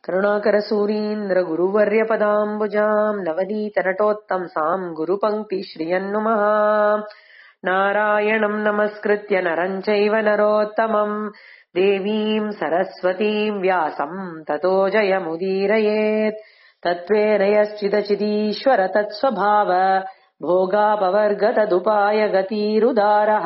करुणाकरसूरीन्द्र गुरुवर्यपदाम्बुजाम् नवनीतनटोत्तंसाम् गुरुपङ्क्तिश्रियन्नुमः नारायणम् नमस्कृत्य नरम् चैव नरोत्तमम् देवीम् सरस्वतीम् व्यासम् ततो जयमुदीरयेत् तत्त्वेन यश्चिदचिदीश्वर तत्स्वभाव भोगापवर्गतदुपाय गतीरुदारः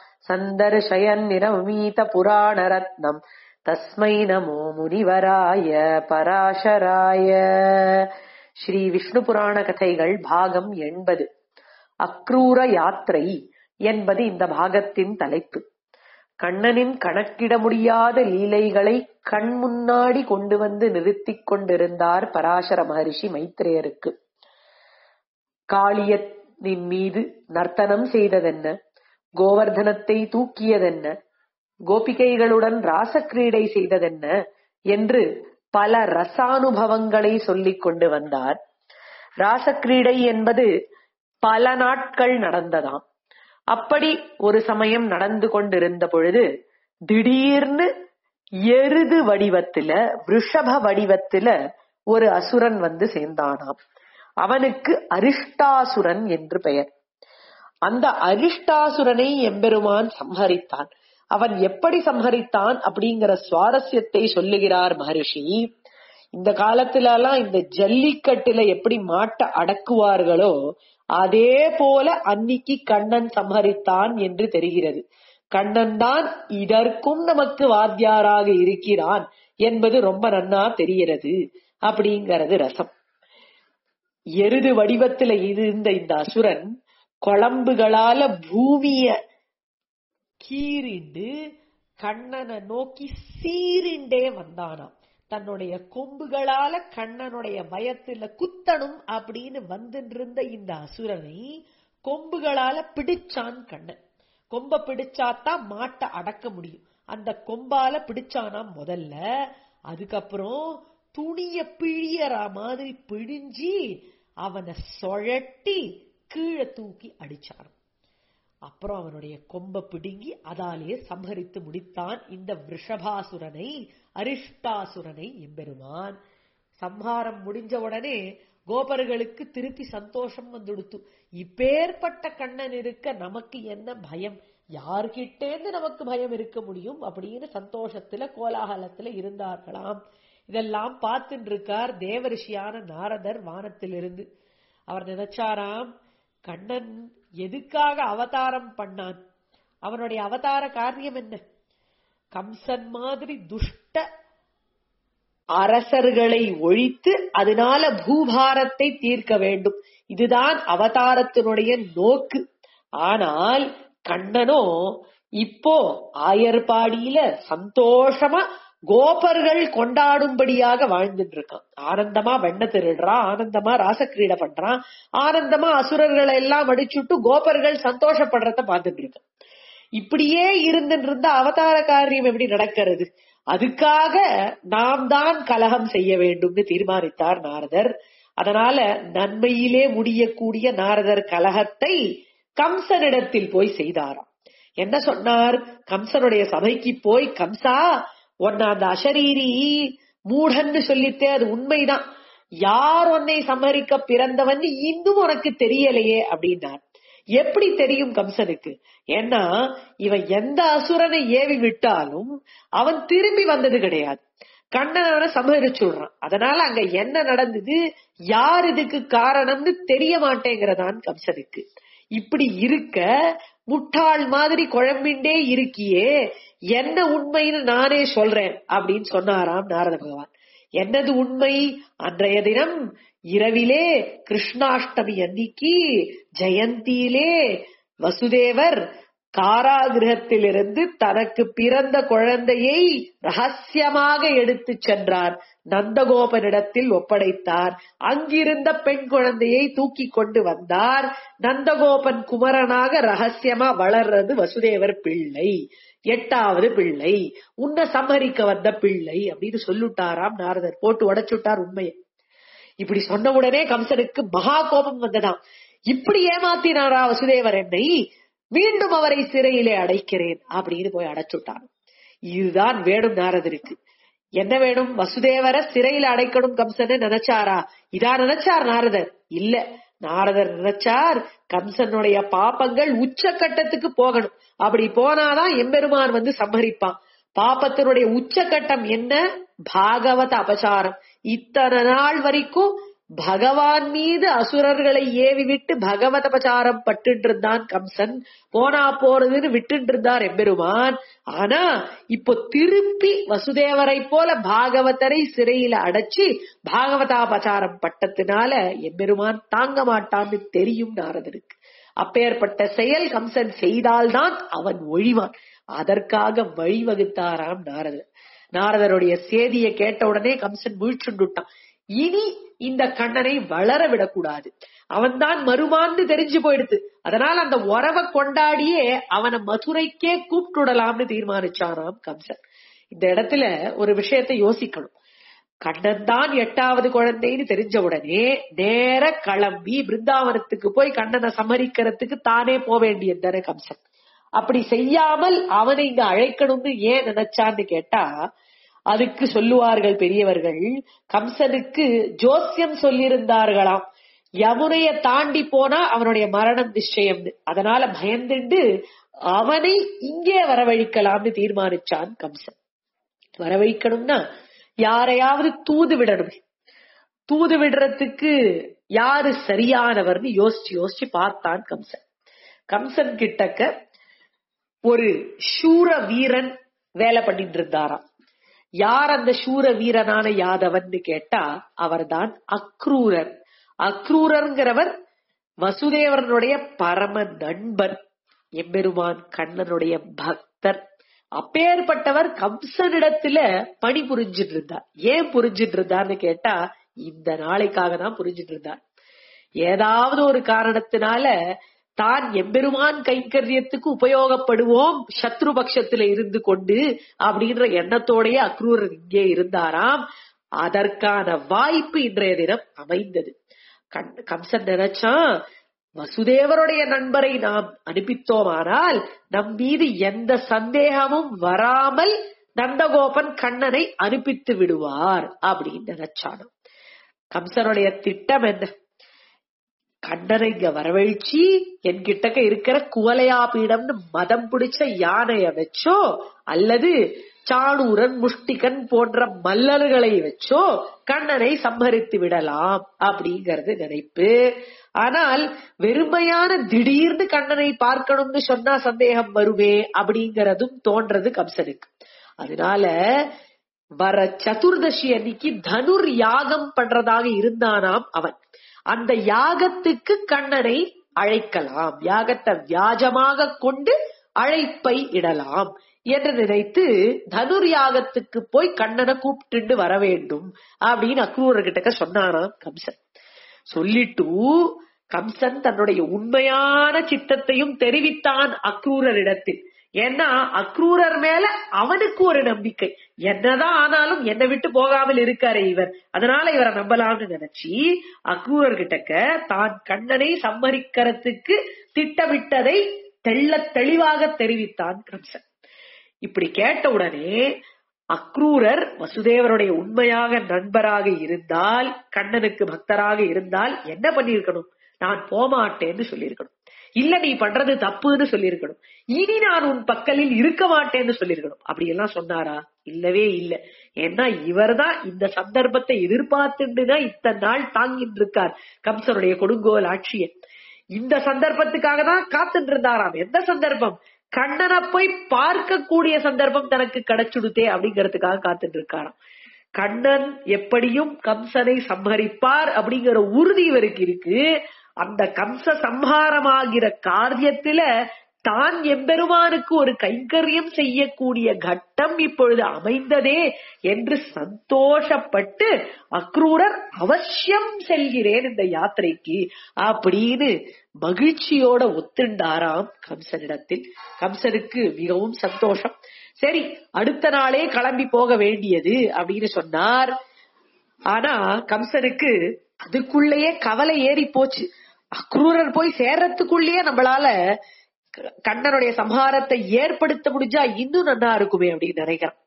सन्दर्शयन्निरमीतपुराणरत्नम् तस्मै नमो முனிவராய பராசராய ஸ்ரீ விஷ்ணு புராண கதைகள் பாகம் எண்பது அக்ரூர யாத்திரை என்பது இந்த பாகத்தின் தலைப்பு கண்ணனின் கணக்கிட முடியாத லீலைகளை கண் முன்னாடி கொண்டு வந்து நிறுத்திக் கொண்டிருந்தார் பராசர மகரிஷி மைத்ரேயருக்கு காளியத்தின் மீது நர்த்தனம் செய்ததென்ன கோவர்தனத்தை தூக்கியதென்ன கோபிகைகளுடன் ராசக்கிரீடை செய்ததென்ன என்று பல ரசானுபவங்களை சொல்லிக் கொண்டு வந்தார் ராசக்கிரீடை என்பது பல நாட்கள் நடந்ததாம் அப்படி ஒரு சமயம் நடந்து கொண்டிருந்த பொழுது திடீர்னு எருது வடிவத்துல ரிஷப வடிவத்துல ஒரு அசுரன் வந்து சேர்ந்தானாம் அவனுக்கு அரிஷ்டாசுரன் என்று பெயர் அந்த அரிஷ்டாசுரனை எம்பெருமான் சம்ஹரித்தான் அவன் எப்படி சம்ஹரித்தான் அப்படிங்கிற சுவாரஸ்யத்தை சொல்லுகிறார் மகரிஷி இந்த காலத்துல எல்லாம் இந்த ஜல்லிக்கட்டுல எப்படி மாட்ட அடக்குவார்களோ அதே போல அன்னிக்கு கண்ணன் சம்ஹரித்தான் என்று தெரிகிறது கண்ணன் தான் இதற்கும் நமக்கு வாத்தியாராக இருக்கிறான் என்பது ரொம்ப நன்னா தெரிகிறது அப்படிங்கிறது ரசம் எருது வடிவத்துல இருந்த இந்த அசுரன் குழம்புகளால பூமிய கீறிண்டு கண்ணனை நோக்கி சீரிண்டே வந்தானாம் தன்னுடைய கொம்புகளால கண்ணனுடைய வயத்துல குத்தணும் அப்படின்னு வந்துருந்த இந்த அசுரனை கொம்புகளால பிடிச்சான் கண்ணன் கொம்ப பிடிச்சாதான் மாட்டை அடக்க முடியும் அந்த கொம்பால பிடிச்சானாம் முதல்ல அதுக்கப்புறம் துணிய பிழியற மாதிரி பிழிஞ்சி அவனை சொழட்டி கீழே தூக்கி அடிச்சான் அப்புறம் அவனுடைய கொம்ப பிடுங்கி அதாலே சம்ஹரித்து முடித்தான் இந்த விஷபாசுரனை அரிஷ்டாசுரனை எம்பெருமான் சம்ஹாரம் முடிஞ்ச உடனே கோபர்களுக்கு திருப்பி சந்தோஷம் வந்துடுத்து இப்பேற்பட்ட கண்ணன் இருக்க நமக்கு என்ன பயம் யார்கிட்டேந்து நமக்கு பயம் இருக்க முடியும் அப்படின்னு சந்தோஷத்துல கோலாகலத்துல இருந்தார்களாம் இதெல்லாம் பார்த்துட்டு இருக்கார் தேவரிஷியான நாரதர் வானத்திலிருந்து அவர் நினைச்சாராம் கண்ணன் எதுக்காக அவதாரம் பண்ணான் அவனுடைய அவதார காரியம் என்ன கம்சன் மாதிரி துஷ்ட அரசர்களை ஒழித்து அதனால பூபாரத்தை தீர்க்க வேண்டும் இதுதான் அவதாரத்தினுடைய நோக்கு ஆனால் கண்ணனோ இப்போ ஆயர்பாடியில சந்தோஷமா கோபர்கள் கொண்டாடும்படியாக வாழ்ந்துட்டு இருக்கான் ஆனந்தமா வெண்ண திருடுறான் ஆனந்தமா ராசக்கிரீடை பண்றான் ஆனந்தமா அசுரர்களை எல்லாம் அடிச்சுட்டு கோபர்கள் சந்தோஷப்படுறத பார்த்துட்டு இருக்கான் இப்படியே இருந்துட்டு இருந்த அவதார காரியம் எப்படி நடக்கிறது அதுக்காக நாம் தான் கலகம் செய்ய வேண்டும்னு தீர்மானித்தார் நாரதர் அதனால நன்மையிலே முடியக்கூடிய நாரதர் கலகத்தை கம்சனிடத்தில் போய் செய்தாராம் என்ன சொன்னார் கம்சனுடைய சபைக்கு போய் கம்சா உன்னை அந்த அசரீரி மூடன்னு சொல்லித்தே அது உண்மைதான் யார் உன்னை சம்மரிக்க பிறந்தவன் இன்னும் உனக்கு தெரியலையே அப்படின்னார் எப்படி தெரியும் கம்சனுக்கு ஏன்னா இவன் எந்த அசுரனை ஏவி விட்டாலும் அவன் திரும்பி வந்தது கிடையாது கண்ணனான சமரிச்சுடுறான் அதனால அங்க என்ன நடந்தது யார் இதுக்கு காரணம்னு தெரிய மாட்டேங்கிறதான் கம்சனுக்கு இப்படி இருக்க முட்டாள் மாதிரி குழம்பிண்டே இருக்கியே என்ன உண்மைன்னு நானே சொல்றேன் அப்படின்னு சொன்னாராம் நாரத பகவான் என்னது உண்மை அன்றைய தினம் இரவிலே கிருஷ்ணாஷ்டமி அன்னிக்கு ஜெயந்தியிலே வசுதேவர் காராகிரகத்திலிருந்து தனக்கு பிறந்த குழந்தையை ரகசியமாக எடுத்து சென்றார் நந்தகோபனிடத்தில் ஒப்படைத்தார் அங்கிருந்த பெண் குழந்தையை தூக்கி கொண்டு வந்தார் நந்தகோபன் குமரனாக ரகசியமா வளர்றது வசுதேவர் பிள்ளை எட்டாவது பிள்ளை உன்னை சம்மரிக்க வந்த பிள்ளை அப்படின்னு சொல்லிட்டாராம் நாரதர் போட்டு உடைச்சுட்டார் உண்மையை இப்படி சொன்ன உடனே கம்சனுக்கு மகா கோபம் வந்ததாம் இப்படி ஏமாத்தினாரா வசுதேவர் என்னை மீண்டும் அவரை சிறையிலே அடைக்கிறேன் அப்படின்னு போய் அடைச்சுட்டான் இதுதான் வேணும் நாரதருக்கு என்ன வேணும் வசுதேவரை சிறையில அடைக்கணும் கம்சன்னு நினைச்சாரா இதா நினைச்சார் நாரதர் இல்ல நாரதர் நினைச்சார் கம்சனுடைய பாப்பங்கள் உச்சக்கட்டத்துக்கு போகணும் அப்படி போனாதான் எம்பெருமான் வந்து சம்மரிப்பான் பாப்பத்தினுடைய உச்சக்கட்டம் என்ன பாகவத அபசாரம் இத்தனை நாள் வரைக்கும் பகவான் மீது அசுரர்களை ஏவி விட்டு பகவத அபசாரம் பட்டு இருந்தான் கம்சன் போனா போறதுன்னு விட்டு இருந்தார் எம்பெருமான் ஆனா இப்போ திருப்பி வசுதேவரை போல பாகவதரை சிறையில அடைச்சு பாகவதாபசாரம் பட்டத்தினால எம்பெருமான் தாங்க மாட்டான்னு தெரியும் நாரதருக்கு அப்பேற்பட்ட செயல் கம்சன் செய்தால்தான் அவன் ஒழிவான் அதற்காக வழிவகுத்தாராம் நாரதர் நாரதருடைய சேதியை கேட்ட உடனே கம்சன் வீழ்ச்சுண்டுட்டான் இனி இந்த கண்ணனை வளர விடக்கூடாது அவன்தான் மருமான்னு தெரிஞ்சு போயிடுது அதனால அந்த உறவை கொண்டாடியே அவனை மதுரைக்கே கூப்பிட்டுடலாம்னு தீர்மானிச்சானாம் கம்சன் இந்த இடத்துல ஒரு விஷயத்தை யோசிக்கணும் கண்ணன் தான் எட்டாவது குழந்தைன்னு தெரிஞ்ச உடனே நேர கிளம்பி பிருந்தாவனத்துக்கு போய் கண்ணனை சமரிக்கிறதுக்கு தானே போக வேண்டியது தானே கம்சன் அப்படி செய்யாமல் அவனை இங்க அழைக்கணும்னு ஏன் நினைச்சான்னு கேட்டா அதுக்கு சொல்லுவார்கள் பெரியவர்கள் கம்சனுக்கு ஜோசியம் சொல்லியிருந்தார்களாம் யமுனைய தாண்டி போனா அவனுடைய மரணம் நிச்சயம்னு அதனால பயந்துண்டு அவனை இங்கே வரவழிக்கலாம்னு தீர்மானிச்சான் கம்சன் வரவழிக்கணும்னா யாரையாவது தூது விடணும் தூது விடுறதுக்கு யாரு சரியானவர்னு யோசிச்சு யோசிச்சு பார்த்தான் கம்சன் கம்சன் கிட்டக்க ஒரு சூர வீரன் வேலை பண்ணிட்டு இருந்தாராம் யார் அந்த சூர வீரனான யாதவன் கேட்டா அவர்தான் அக்ரூரர் அக்ரூரர்ங்கிறவர் வசுதேவரனுடைய பரம நண்பர் எம்பெருமான் கண்ணனுடைய பக்தர் அப்பேற்பட்டவர் கம்சனிடத்துல பணி புரிஞ்சிட்டு இருந்தார் ஏன் புரிஞ்சிட்டு இருந்தார்னு கேட்டா இந்த நாளைக்காக தான் புரிஞ்சிட்டு இருந்தார் ஏதாவது ஒரு காரணத்தினால தான் எம்பெருமான் கைங்கரியத்துக்கு உபயோகப்படுவோம் சத்ரு பட்சத்துல இருந்து கொண்டு அப்படின்ற எண்ணத்தோடயே அக்ரூரர் இங்கே இருந்தாராம் அதற்கான வாய்ப்பு இன்றைய தினம் அமைந்தது கம்சன் நினைச்சான் வசுதேவருடைய நண்பரை நாம் அனுப்பித்தோமானால் நம் மீது எந்த சந்தேகமும் வராமல் நந்தகோபன் கண்ணனை அனுப்பித்து விடுவார் அப்படின்னு நினைச்சானோ கம்சனுடைய திட்டம் என்ன கண்ணனை இங்க வரவழிச்சு என்கிட்டக்க இருக்கிற குவலையா பீடம்னு மதம் பிடிச்ச யானைய வச்சோ அல்லது சாணூரன் முஷ்டிகன் போன்ற மல்லர்களை வச்சோ கண்ணனை சம்ஹரித்து விடலாம் அப்படிங்கறது நினைப்பு ஆனால் வெறுமையான திடீர்னு கண்ணனை பார்க்கணும்னு சொன்னா சந்தேகம் வருமே அப்படிங்கறதும் தோன்றது கம்சனுக்கு அதனால வர சதுர்தசி அன்னைக்கு தனுர் யாகம் பண்றதாக இருந்தானாம் அவன் அந்த யாகத்துக்கு கண்ணனை அழைக்கலாம் யாகத்தை வியாஜமாக கொண்டு அழைப்பை இடலாம் என்று நினைத்து தனுர் யாகத்துக்கு போய் கண்ணனை கூப்பிட்டு வர வேண்டும் அப்படின்னு அக்ரூரர்கிட்ட சொன்னானாம் கம்சன் சொல்லிட்டு கம்சன் தன்னுடைய உண்மையான சித்தத்தையும் தெரிவித்தான் அக்ரூரரிடத்தில் ஏன்னா அக்ரூரர் மேல அவனுக்கு ஒரு நம்பிக்கை என்னதான் ஆனாலும் என்னை விட்டு போகாமல் இருக்காரு இவர் அதனால இவரை நம்பலாம்னு நினைச்சு அக்ரூரர் கிட்டக்க தான் கண்ணனை சம்மரிக்கிறதுக்கு திட்டமிட்டதை தெள்ள தெளிவாக தெரிவித்தான் கம்சன் இப்படி கேட்ட உடனே அக்ரூரர் வசுதேவருடைய உண்மையாக நண்பராக இருந்தால் கண்ணனுக்கு பக்தராக இருந்தால் என்ன பண்ணிருக்கணும் நான் போமாட்டேன்னு சொல்லியிருக்கணும் இல்ல நீ பண்றது தப்புன்னு சொல்லியிருக்கணும் இனி நான் உன் பக்கலில் இருக்க மாட்டேன்னு சொல்லியிருக்கணும் அப்படி எல்லாம் சொன்னாரா இல்லவே இல்ல ஏன்னா இவர்தான் இந்த சந்தர்ப்பத்தை எதிர்பார்த்துட்டுதான் இத்தனை நாள் தாங்கிட்டு இருக்கார் கம்சனுடைய கொடுங்கோல் ஆட்சியை இந்த சந்தர்ப்பத்துக்காக தான் காத்துட்டு இருந்தாராம் எந்த சந்தர்ப்பம் கண்ணனை போய் பார்க்கக்கூடிய சந்தர்ப்பம் தனக்கு கிடைச்சுடுதே அப்படிங்கறதுக்காக காத்துட்டு இருக்காராம் கண்ணன் எப்படியும் கம்சனை சம்ஹரிப்பார் அப்படிங்கிற உறுதி இவருக்கு இருக்கு அந்த கம்ச சம்ஹாரமாகிற காரியத்துல தான் எம்பெருமானுக்கு ஒரு கைங்கரியம் செய்யக்கூடிய கட்டம் இப்பொழுது அமைந்ததே என்று சந்தோஷப்பட்டு அக்ரூரர் அவசியம் செல்கிறேன் இந்த யாத்திரைக்கு அப்படின்னு மகிழ்ச்சியோட ஒத்துண்டாராம் கம்சனிடத்தில் கம்சனுக்கு மிகவும் சந்தோஷம் சரி அடுத்த நாளே கிளம்பி போக வேண்டியது அப்படின்னு சொன்னார் ஆனா கம்சனுக்கு அதுக்குள்ளேயே கவலை ஏறி போச்சு அக்ரூரர் போய் சேர்றதுக்குள்ளேயே நம்மளால கண்ணனுடைய சம்ஹாரத்தை ஏற்படுத்த முடிஞ்சா இன்னும் நன்னா இருக்குமே அப்படின்னு நினைக்கிறான்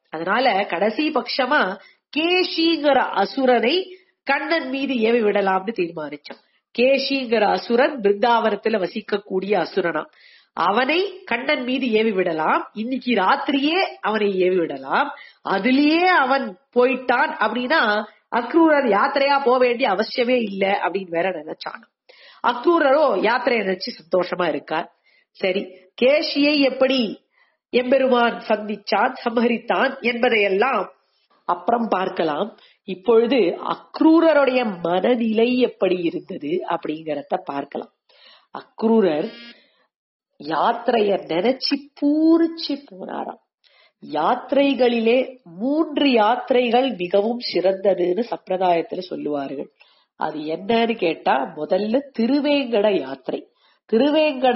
அதனால கடைசி பட்சமா கேஷிங்கிற அசுரனை கண்ணன் மீது ஏவி விடலாம்னு தீர்மானிச்சான் கேஷிங்கிற அசுரன் பிருந்தாவனத்துல வசிக்கக்கூடிய அசுரனா அவனை கண்ணன் மீது ஏவி விடலாம் இன்னைக்கு ராத்திரியே அவனை ஏவி விடலாம் அதுலயே அவன் போயிட்டான் அப்படின்னா அக்ரூரர் யாத்திரையா போக வேண்டிய அவசியமே இல்ல அப்படின்னு வேற நினைச்சான் அக்ரூரரோ யாத்திரையை நினைச்சு சந்தோஷமா இருக்கார் சரி கேஷியை எப்படி எம்பெருமான் சந்திச்சான் சம்ஹரித்தான் என்பதையெல்லாம் அப்புறம் பார்க்கலாம் இப்பொழுது அக்ரூரருடைய மனநிலை எப்படி இருந்தது அப்படிங்கறத பார்க்கலாம் அக்ரூரர் யாத்திரைய நினைச்சு பூரிச்சு போனாராம் யாத்திரைகளிலே மூன்று யாத்திரைகள் மிகவும் சிறந்ததுன்னு சம்பிரதாயத்துல சொல்லுவார்கள் அது என்னன்னு கேட்டா முதல்ல திருவேங்கட யாத்திரை திருவேங்கட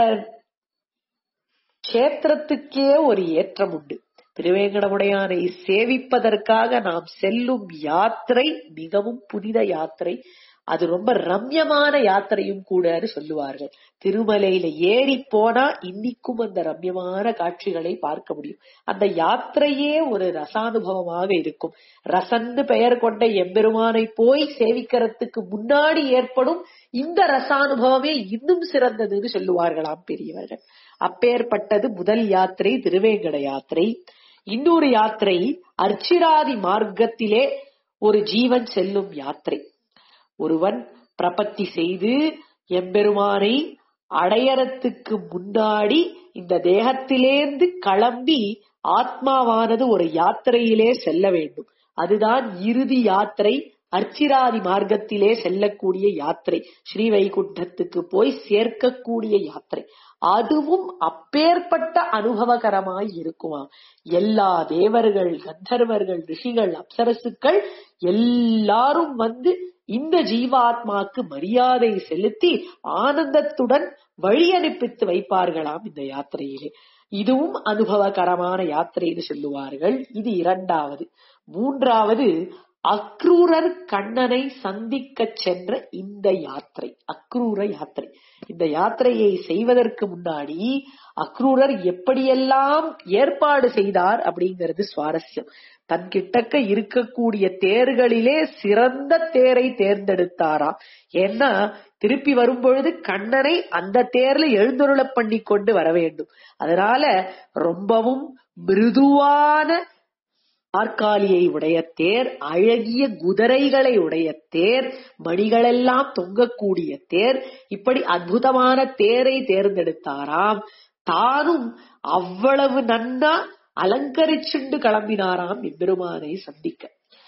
கஷேத்திரத்துக்கே ஒரு ஏற்றம் உண்டு திருவேங்கடமுடையானை சேவிப்பதற்காக நாம் செல்லும் யாத்திரை மிகவும் புனித யாத்திரை அது ரொம்ப ரம்யமான யாத்திரையும் கூடன்னு சொல்லுவார்கள் திருமலையில ஏறி போனா இன்னிக்கும் அந்த ரம்யமான காட்சிகளை பார்க்க முடியும் அந்த யாத்திரையே ஒரு ரசானுபவமாக இருக்கும் ரசன்னு பெயர் கொண்ட எம்பெருமானை போய் சேவிக்கிறதுக்கு முன்னாடி ஏற்படும் இந்த ரசானுபவமே இன்னும் சிறந்ததுன்னு சொல்லுவார்களாம் பெரியவர்கள் அப்பேற்பட்டது முதல் யாத்திரை திருவேங்கட யாத்திரை இன்னொரு யாத்திரை அர்ச்சிராதி மார்க்கத்திலே ஒரு ஜீவன் செல்லும் யாத்திரை ஒருவன் பிரபத்தி செய்து எம்பெருமானை அடையறத்துக்கு முன்னாடி இந்த தேகத்திலேந்து கிளம்பி ஆத்மாவானது ஒரு யாத்திரையிலே செல்ல வேண்டும் அதுதான் இறுதி யாத்திரை அர்ச்சிராதி மார்க்கத்திலே செல்லக்கூடிய யாத்திரை ஸ்ரீ வைகுண்டத்துக்கு போய் சேர்க்கக்கூடிய யாத்திரை அதுவும் அப்பேற்பட்ட அனுபவகரமாய் இருக்குமாம் எல்லா தேவர்கள் கந்தர்வர்கள் ரிஷிகள் அப்சரசுக்கள் எல்லாரும் வந்து இந்த ஜீவாத்மாக்கு மரியாதை செலுத்தி ஆனந்தத்துடன் வழி அனுப்பித்து வைப்பார்களாம் இந்த யாத்திரையிலே இதுவும் அனுபவகரமான யாத்திரைன்னு சொல்லுவார்கள் இது இரண்டாவது மூன்றாவது அக்ரூரர் கண்ணனை சந்திக்க சென்ற இந்த யாத்திரை அக்ரூர யாத்திரை இந்த யாத்திரையை செய்வதற்கு முன்னாடி அக்ரூரர் எப்படியெல்லாம் ஏற்பாடு செய்தார் அப்படிங்கிறது சுவாரஸ்யம் தன் கிட்டக்க இருக்கக்கூடிய தேர்களிலே சிறந்த தேரை தேர்ந்தெடுத்தாராம் ஏன்னா திருப்பி வரும்பொழுது கண்ணனை அந்த தேர்ல எழுந்தருள பண்ணி கொண்டு வர வேண்டும் அதனால ரொம்பவும் மிருதுவான நாற்காலியை உடைய தேர் அழகிய குதிரைகளை உடைய தேர் மணிகளெல்லாம் தொங்கக்கூடிய தேர் இப்படி அற்புதமான தேரை தேர்ந்தெடுத்தாராம் தானும் அவ்வளவு நன்னா அலங்கரிச்சுண்டு கிளம்பினாராம் எம்பெருமானை சந்திக்க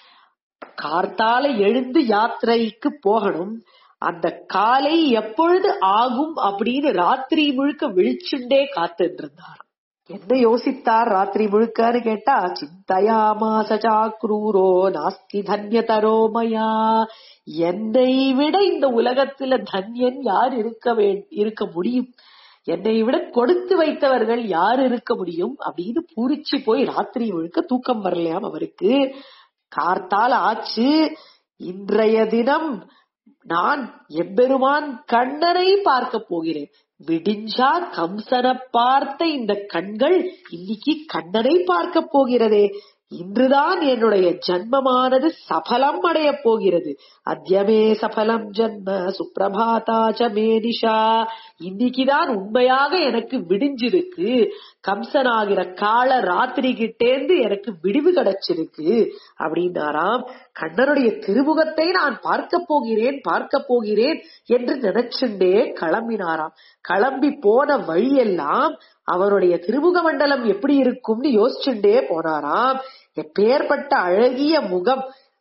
கார்த்தால எழுந்து யாத்திரைக்கு போகணும் அந்த காலை எப்பொழுது ஆகும் அப்படின்னு ராத்திரி முழுக்க விழிச்சுண்டே காத்துட்டு இருந்தாராம் என்ன யோசித்தார் ராத்திரி முழுக்கன்னு கேட்டா சிந்தயாமாச சாக்ரூரோ நாஸ்தி தன்யதரோ மயா என்னை விட இந்த உலகத்துல தன்யன் யார் இருக்க வே இருக்க முடியும் என்னை விட கொடுத்து வைத்தவர்கள் யார் இருக்க முடியும் அப்படின்னு பூரிச்சு போய் ராத்திரி முழுக்க தூக்கம் வரலையாம் அவருக்கு கார்த்தால் ஆச்சு இன்றைய தினம் நான் எம்பெருமான் கண்ணனை பார்க்க போகிறேன் விடிஞ்சா கம்சனை பார்த்த இந்த கண்கள் இன்னைக்கு கண்ணனை பார்க்க போகிறதே இன்றுதான் என்னுடைய ஜன்மமானது சபலம் அடைய போகிறது அத்தியமே சபலம் ஜன்ம சுப்பிரபாதாச்ச மேனிஷா இன்னைக்குதான் உண்மையாக எனக்கு விடிஞ்சிருக்கு கம்சனாகிற கால ராத்திரி கிட்டேந்து எனக்கு விடிவு கிடைச்சிருக்கு அப்படின்னாராம் கண்ணனுடைய திருமுகத்தை நான் பார்க்க போகிறேன் பார்க்க போகிறேன் என்று நினைச்சுண்டே கிளம்பினாராம் கிளம்பி போன வழியெல்லாம் அவருடைய திருமுக மண்டலம் எப்படி இருக்கும்னு யோசிச்சுட்டே போனாராம் எப்பேற்பட்ட அழகிய முகம்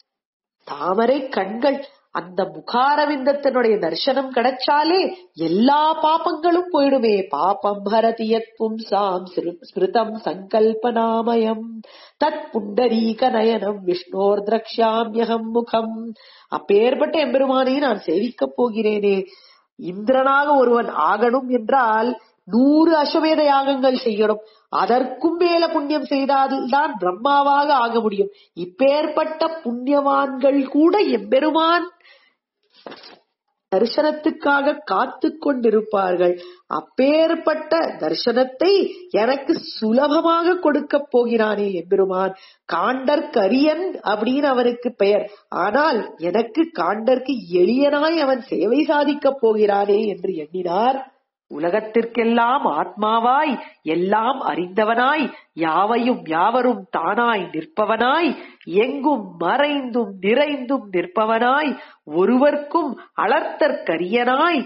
தாமரை கண்கள் அந்த முகாரவிந்தத்தினுடைய தரிசனம் கிடைச்சாலே எல்லா பாப்பங்களும் போயிடுமே பாபம் பரதியத் பும்சாம் ஸ்மிருதம் சங்கல்பனாமயம் தத் புண்டரீக நயனம் விஷ்ணோர் திரக்ஷாமியகம் முகம் அப்பேற்பட்ட எம்பெருமானை நான் சேவிக்கப் போகிறேனே இந்திரனாக ஒருவன் ஆகணும் என்றால் நூறு அஸ்வமேத யாகங்கள் செய்யணும் அதற்கும் மேல புண்ணியம் செய்தால்தான் பிரம்மாவாக ஆக முடியும் இப்பேற்பட்ட புண்ணியவான்கள் கூட எம்பெருமான் தரிசனத்துக்காக காத்து கொண்டிருப்பார்கள் அப்பேற்பட்ட தரிசனத்தை எனக்கு சுலபமாக கொடுக்க போகிறானே எம்பெருமான் காண்டற்கரியன் அப்படின்னு அவனுக்கு பெயர் ஆனால் எனக்கு காண்டற்கு எளியனாய் அவன் சேவை சாதிக்கப் போகிறானே என்று எண்ணினார் உலகத்திற்கெல்லாம் ஆத்மாவாய் எல்லாம் அறிந்தவனாய் யாவையும் யாவரும் தானாய் நிற்பவனாய் எங்கும் மறைந்தும் நிறைந்தும் நிற்பவனாய் ஒருவர்க்கும் அளர்த்தற்கரியனாய்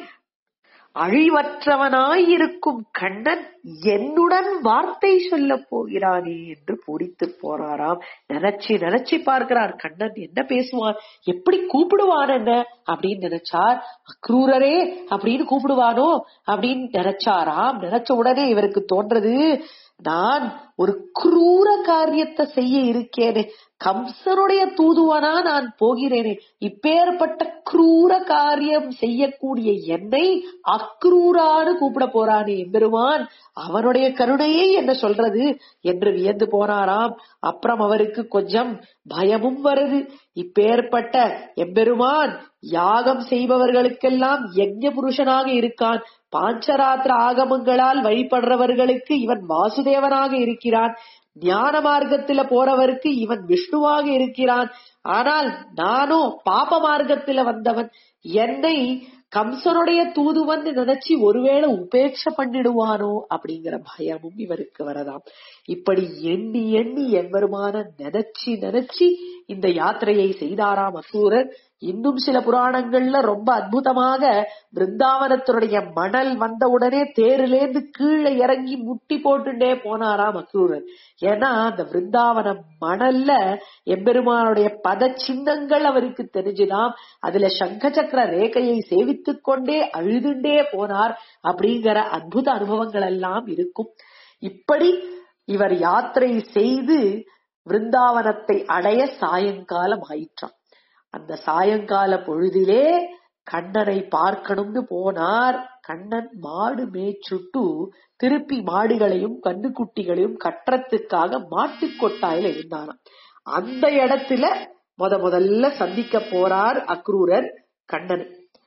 அழிவற்றவனாய் இருக்கும் கண்ணன் என்னுடன் வார்த்தை சொல்ல போகிறானே என்று பொடித்து போறாராம் நினைச்சு நினைச்சு பார்க்கிறார் கண்ணன் என்ன பேசுவான் எப்படி கூப்பிடுவான் என்ன அப்படின்னு நினைச்சார் அக்ரூரரே அப்படின்னு கூப்பிடுவானோ அப்படின்னு நினைச்சாராம் நினைச்ச உடனே இவருக்கு தோன்றது நான் ஒரு குரூர காரியத்தை செய்ய இருக்கேனே கம்சனுடைய தூதுவனா நான் போகிறேனே இப்பேற்பட்ட குரூர காரியம் செய்யக்கூடிய என்னை அக்ரூரான்னு கூப்பிட போறானே எம்பெருமான் அவனுடைய கருணையை என்ன சொல்றது என்று வியந்து போனாராம் அப்புறம் அவருக்கு கொஞ்சம் பயமும் வருது இப்பேற்பட்ட எம்பெருமான் யாகம் செய்பவர்களுக்கெல்லாம் யஜ்ஞ புருஷனாக இருக்கான் பாஞ்சராத்திர ஆகமங்களால் வழிபடுறவர்களுக்கு இவன் வாசுதேவனாக இருக்கிறான் ஞான மார்க்கத்துல போறவருக்கு இவன் விஷ்ணுவாக இருக்கிறான் ஆனால் நானோ பாப மார்க்கத்துல வந்தவன் என்னை கம்சனுடைய தூதுவன் நினைச்சு ஒருவேளை உபேட்ச பண்ணிடுவானோ அப்படிங்கிற பயமும் இவருக்கு வரதாம் இப்படி எண்ணி எண்ணி எவ்வருமான நினைச்சு நினைச்சு இந்த யாத்திரையை செய்தாராம் அசூரர் இன்னும் சில புராணங்கள்ல ரொம்ப அற்புதமாக பிருந்தாவனத்தினுடைய மணல் வந்த உடனே தேரிலேந்து கீழே இறங்கி முட்டி போட்டுட்டே போனாராம் அக்ரூரர் ஏன்னா அந்த பிருந்தாவன மணல்ல எம்பெருமானுடைய பத சின்னங்கள் அவருக்கு தெரிஞ்சுதாம் அதுல சங்க சக்கர ரேகையை சேவித்துக் கொண்டே அழுதுண்டே போனார் அப்படிங்கிற அற்புத அனுபவங்கள் எல்லாம் இருக்கும் இப்படி இவர் யாத்திரை செய்து விருந்தாவனத்தை அடைய சாயங்காலம் ஆயிற்றாம் அந்த சாயங்கால பொழுதிலே கண்ணனை பார்க்கணும்னு போனார் கண்ணன் மாடு மேய்ச்சுட்டு திருப்பி மாடுகளையும் கண்ணுக்குட்டிகளையும் கட்டுறதுக்காக மாட்டுக் கொட்டாயில இருந்தாராம் அந்த இடத்துல முத முதல்ல சந்திக்க போறார் அக்ரூரர் கண்ணன்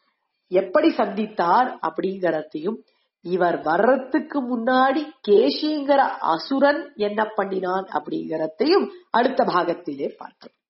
எப்படி சந்தித்தார் அப்படிங்கறதையும் இவர் வர்றதுக்கு முன்னாடி கேஷிங்கிற அசுரன் என்ன பண்ணினான் அப்படிங்கறதையும் அடுத்த பாகத்திலே பார்க்கலாம்